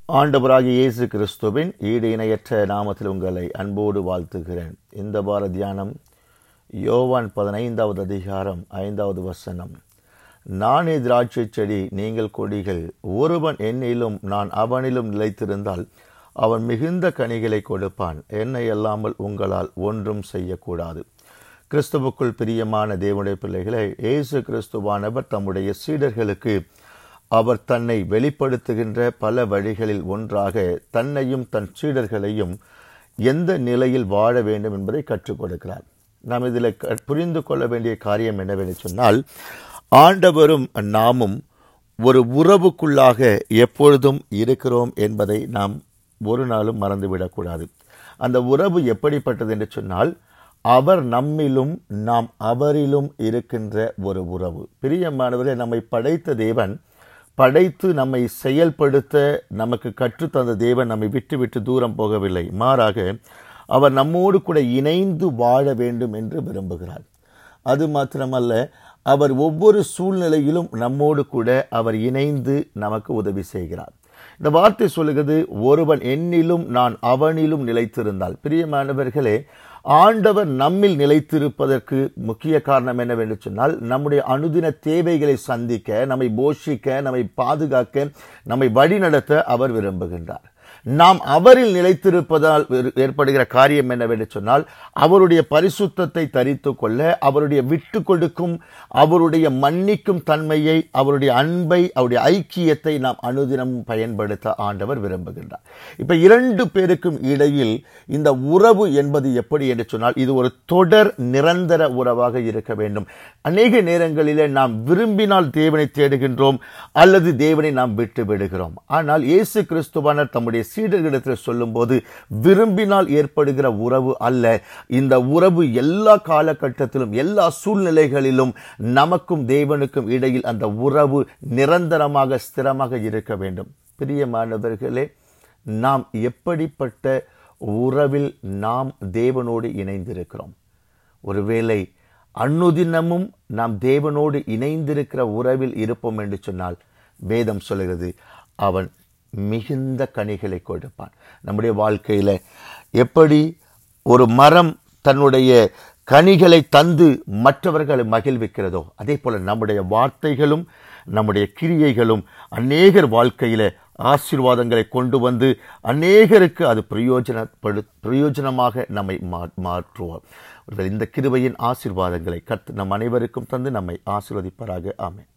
ஆண்டவராகிய இயேசு கிறிஸ்துவின் ஈடு இணையற்ற நாமத்தில் உங்களை அன்போடு வாழ்த்துகிறேன் இந்த வார தியானம் யோவான் பதினைந்தாவது அதிகாரம் ஐந்தாவது வசனம் நானே திராட்சை செடி நீங்கள் கொடிகள் ஒருவன் என்னிலும் நான் அவனிலும் நிலைத்திருந்தால் அவன் மிகுந்த கனிகளை கொடுப்பான் என்னை அல்லாமல் உங்களால் ஒன்றும் செய்யக்கூடாது கிறிஸ்துவுக்குள் பிரியமான தேவனுடைய பிள்ளைகளை இயேசு கிறிஸ்துவானவர் தம்முடைய சீடர்களுக்கு அவர் தன்னை வெளிப்படுத்துகின்ற பல வழிகளில் ஒன்றாக தன்னையும் தன் சீடர்களையும் எந்த நிலையில் வாழ வேண்டும் என்பதை கற்றுக் கொடுக்கிறார் நாம் இதில் க- புரிந்து கொள்ள வேண்டிய காரியம் என்னவென்று சொன்னால் ஆண்டவரும் நாமும் ஒரு உறவுக்குள்ளாக எப்பொழுதும் இருக்கிறோம் என்பதை நாம் ஒரு நாளும் மறந்துவிடக்கூடாது அந்த உறவு எப்படிப்பட்டது என்று சொன்னால் அவர் நம்மிலும் நாம் அவரிலும் இருக்கின்ற ஒரு உறவு பிரியமானவரே நம்மை படைத்த தேவன் படைத்து நம்மை செயல்படுத்த நமக்கு கற்றுத்தந்த தேவன் நம்மை விட்டு விட்டு தூரம் போகவில்லை மாறாக அவர் நம்மோடு கூட இணைந்து வாழ வேண்டும் என்று விரும்புகிறார் அது மாத்திரமல்ல அவர் ஒவ்வொரு சூழ்நிலையிலும் நம்மோடு கூட அவர் இணைந்து நமக்கு உதவி செய்கிறார் இந்த வார்த்தை சொல்லுகிறது ஒருவன் என்னிலும் நான் அவனிலும் நிலைத்திருந்தால் பிரியமானவர்களே ஆண்டவர் நம்மில் நிலைத்திருப்பதற்கு முக்கிய காரணம் என்னவென்று சொன்னால் நம்முடைய அனுதின தேவைகளை சந்திக்க நம்மை போஷிக்க நம்மை பாதுகாக்க நம்மை வழிநடத்த அவர் விரும்புகின்றார் நாம் அவரில் நிலைத்திருப்பதால் ஏற்- ஏற்படுகிற காரியம் என்னவென்று சொன்னால் அவருடைய பரிசுத்தத்தை தரித்து கொள்ள அவருடைய விட்டு கொடுக்கும் அவருடைய மன்னிக்கும் தன்மையை அவருடைய அன்பை அவருடைய ஐக்கியத்தை நாம் அனுதினமும் பயன்படுத்த ஆண்டவர் விரும்புகின்றார் இப்ப இரண்டு பேருக்கும் இடையில் இந்த உறவு என்பது எப்படி என்று சொன்னால் இது ஒரு தொடர் நிரந்தர உறவாக இருக்க வேண்டும் அநேக நேரங்களிலே நாம் விரும்பினால் தேவனை தேடுகின்றோம் அல்லது தேவனை நாம் விட்டு விடுகிறோம் ஆனால் இயேசு கிறிஸ்துவானர் தம்முடைய சீடர்களிடத்தில் சொல்லும்போது விரும்பினால் ஏற்படுகிற உறவு அல்ல இந்த உறவு எல்லா காலகட்டத்திலும் எல்லா சூழ்நிலைகளிலும் நமக்கும் தேவனுக்கும் இடையில் அந்த உறவு நிரந்தரமாக ஸ்திரமாக இருக்க வேண்டும் பிரியமானவர்களே நாம் எப்படிப்பட்ட உறவில் நாம் தேவனோடு இணைந்திருக்கிறோம் ஒருவேளை அன்னுதினமும் நாம் தேவனோடு இணைந்திருக்கிற உறவில் இருப்போம் என்று சொன்னால் வேதம் சொல்கிறது அவன் மிகுந்த கனிகளை கொடுப்பான் நம்முடைய வாழ்க்கையில எப்படி ஒரு மரம் தன்னுடைய கனிகளை தந்து மற்றவர்களை மகிழ்விக்கிறதோ அதே போல நம்முடைய வார்த்தைகளும் நம்முடைய கிரியைகளும் அநேகர் வாழ்க்கையில ஆசீர்வாதங்களை கொண்டு வந்து அநேகருக்கு அது பிரயோஜனப்படு பிரயோஜனமாக நம்மை மா- மாற்றுவோம் ஒருவேளை இந்த கிருபையின் ஆசீர்வாதங்களை கர்த்தர் நம் அனைவருக்கும் தந்து நம்மை ஆசீர்வதிப்பாராக ஆமென்